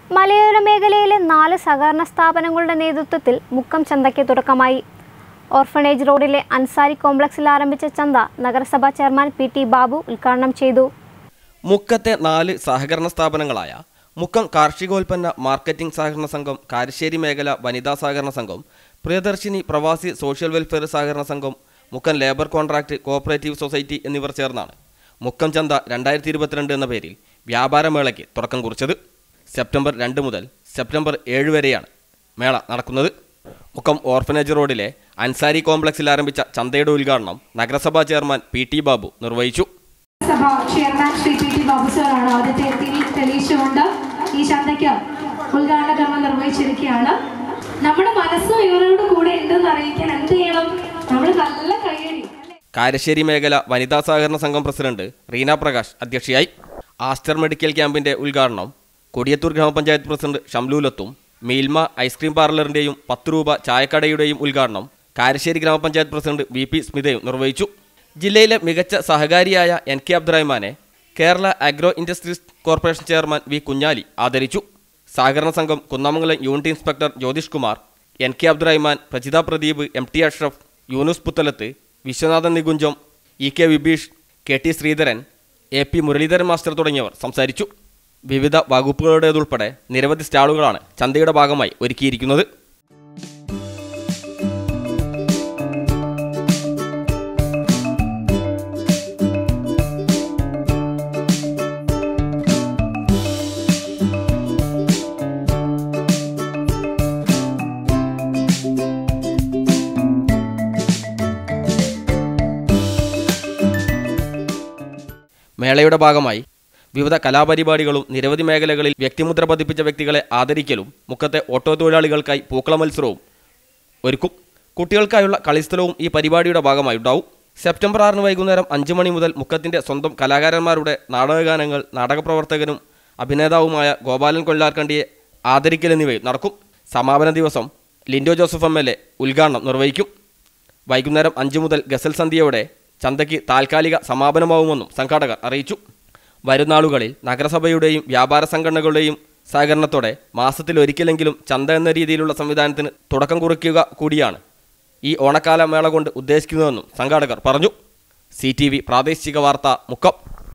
മലയോര മേഖലയിലെ നാല് സഹകരണ സ്ഥാപനങ്ങളുടെ നേതൃത്വത്തിൽ മുക്കം ചന്തയ്ക്ക് തുടക്കമായി ഓർഫണേജ് റോഡിലെ അൻസാരി കോംപ്ലക്സിൽ ആരംഭിച്ച ചന്ത നഗരസഭാ ചെയർമാൻ പി ടി ബാബു ഉദ്ഘാടനം ചെയ്തു മുക്കത്തെ നാല് സഹകരണ സ്ഥാപനങ്ങളായ മുക്കം കാർഷികോൽപ്പന്ന മാർക്കറ്റിംഗ് സഹകരണ സംഘം കാരശ്ശേരി മേഖല വനിതാ സഹകരണ സംഘം പ്രിയദർശിനി പ്രവാസി സോഷ്യൽ വെൽഫെയർ സഹകരണ സംഘം Mukkam labour contract cooperative society എന്നിവർ ചേർന്നാണ് മുക്കം ചന്ത രണ്ടായിരത്തി ഇരുപത്തിരണ്ട് എന്ന പേരിൽ വ്യാപാരമേളയ്ക്ക് തുടക്കം കുറിച്ചത് സെപ്റ്റംബർ രണ്ട് മുതൽ സെപ്റ്റംബർ ഏഴ് വരെയാണ് മേള നടക്കുന്നത് മുക്കം ഓർഫനേജ് റോഡിലെ അൻസാരി കോംപ്ലക്സിൽ ആരംഭിച്ച ചന്തയുടെ ഉദ്ഘാടനം നഗരസഭാ ചെയർമാൻ പി ടി ബാബു നിർവഹിച്ചു സഭ chairman Shri P T Babu സാറാണ് ആദ്യത്തെ എത്തി തെളിയിച്ചുകൊണ്ട് ഈ ചന്തയ്ക്ക് ഉദ്ഘാടന കർമ്മം നിർവഹിച്ചിരിക്കുകയാണ് നമ്മുടെ മനസ്സ് ഇവരോട് കൂടെ ഉണ്ടെന്ന് അറിയിക്കാൻ എന്ത് ചെയ്യണം നമ്മൾ നല്ല കൈയടി കാരശ്ശേരി മേഖല വനിതാ സഹകരണ സംഘം പ്രസിഡന്റ് റീന പ്രകാശ് അധ്യക്ഷയായി ആസ്റ്റർ മെഡിക്കൽ ക്യാമ്പിന്റെ ഉദ്ഘാടനം കൊടിയത്തൂർ ഗ്രാമപഞ്ചായത്ത് പ്രസിഡന്റ് ഷംലൂലത്തും മീൽമ ഐസ്ക്രീം പാർലറിന്റെയും പത്ത് രൂപ ചായക്കടയുടെയും ഉദ്ഘാടനം കാരശ്ശേരി ഗ്രാമപഞ്ചായത്ത് പ്രസിഡന്റ് വി പി സ്മിതയും നിർവഹിച്ചു ജില്ലയിലെ മികച്ച സഹകാരിയായ എൻ കെ അബ്ദുറഹ്മാനെ Kerala agro industries corporation chairman V Kunhali ആദരിച്ചു സഹകരണ സംഘം Kunnamangalam unit inspector Jyothish Kumar N K Abdurahman Prajitha Pradeep M T Ashraf Yunus Puthalath Viswanathan Nikuncham E K Vibeesh K T Sreedharan A P Muraleedharan master തുടങ്ങിയവർ സംസാരിച്ചു വിവിധ വകുപ്പുകളുടേതുൾപ്പെടെ നിരവധി സ്റ്റാളുകളാണ് ചന്തയുടെ ഭാഗമായി ഒരുക്കിയിരിക്കുന്നത് മേളയുടെ ഭാഗമായി വിവിധ കലാപരിപാടികളും നിരവധി മേഖലകളിൽ വ്യക്തിമുദ്ര പതിപ്പിച്ച വ്യക്തികളെ ആദരിക്കലും മുക്കത്തെ ഓട്ടോ തൊഴിലാളികൾക്കായി പൂക്കള മത്സരവും ഒരുക്കും കുട്ടികൾക്കായുള്ള കളിസ്ഥലവും ഈ പരിപാടിയുടെ ഭാഗമായി ഉണ്ടാവും സെപ്റ്റംബർ ആറിന് വൈകുന്നേരം അഞ്ച് മണി മുതൽ മുക്കത്തിൻ്റെ സ്വന്തം കലാകാരന്മാരുടെ നാടകഗാനങ്ങൾ നാടകപ്രവർത്തകനും അഭിനേതാവുമായ ഗോപാലൻ കൊല്ലാർക്കണ്ടിയെ ആദരിക്കൽ എന്നിവയും നടക്കും സമാപന ദിവസം Lindo Joseph M L A ഉദ്ഘാടനം നിർവഹിക്കും വൈകുന്നേരം അഞ്ച് മുതൽ ഗസൽ സന്ധ്യയോടെ ചന്തയ്ക്ക് താൽക്കാലിക സമാപനമാവുമെന്നും സംഘാടകർ അറിയിച്ചു വരുന്നാളുകളിൽ നഗരസഭയുടെയും വ്യാപാര സംഘടനകളുടെയും സഹകരണത്തോടെ മാസത്തിൽ ഒരിക്കലെങ്കിലും ചന്ത എന്ന രീതിയിലുള്ള സംവിധാനത്തിന് തുടക്കം കുറിക്കുക കൂടിയാണ് ഈ ഓണക്കാല മേള കൊണ്ട് ഉദ്ദേശിക്കുന്നതെന്നും സംഘാടകർ പറഞ്ഞു സി പ്രാദേശിക വാർത്ത മുക്കം